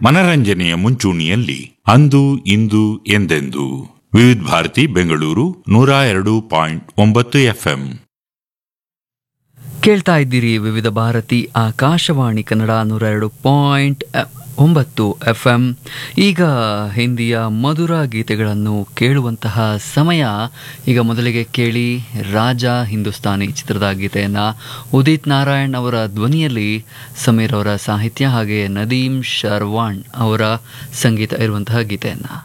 ಮನರಂಜನೆಯ ಮುಂಚೂಣಿಯಲ್ಲಿ ಅಂದು ಇಂದು ಎಂದೆಂದು ವಿವಿಧ ಭಾರತಿ ಬೆಂಗಳೂರು ನೂರ ಎರಡು ಪಾಯಿಂಟ್ ಒಂಬತ್ತು ಎಫ್ಎಂ ಕೇಳ್ತಾ ಇದ್ದೀರಿ ವಿವಿಧ ಭಾರತಿ ಆಕಾಶವಾಣಿ ಕನ್ನಡ ನೂರ ಎರಡು ಪಾಯಿಂಟ್ ಒಂಬತ್ತು ಎಫ್ ಎಂ ಈಗ ಹಿಂದಿಯ ಮಧುರ ಗೀತೆಗಳನ್ನು ಕೇಳುವಂತಹ ಸಮಯ ಈಗ ಮೊದಲಿಗೆ ಕೇಳಿ ರಾಜ ಹಿಂದೂಸ್ತಾನಿ ಚಿತ್ರದ ಗೀತೆಯನ್ನು ಉದಿತ್ ನಾರಾಯಣ್ ಅವರ ಧ್ವನಿಯಲ್ಲಿ ಸಮೀರ್ ಅವರ ಸಾಹಿತ್ಯ ಹಾಗೆ ನದೀಮ್ ಶರ್ವಾಣ್ ಅವರ ಸಂಗೀತ ಇರುವಂತಹ ಗೀತೆಯನ್ನು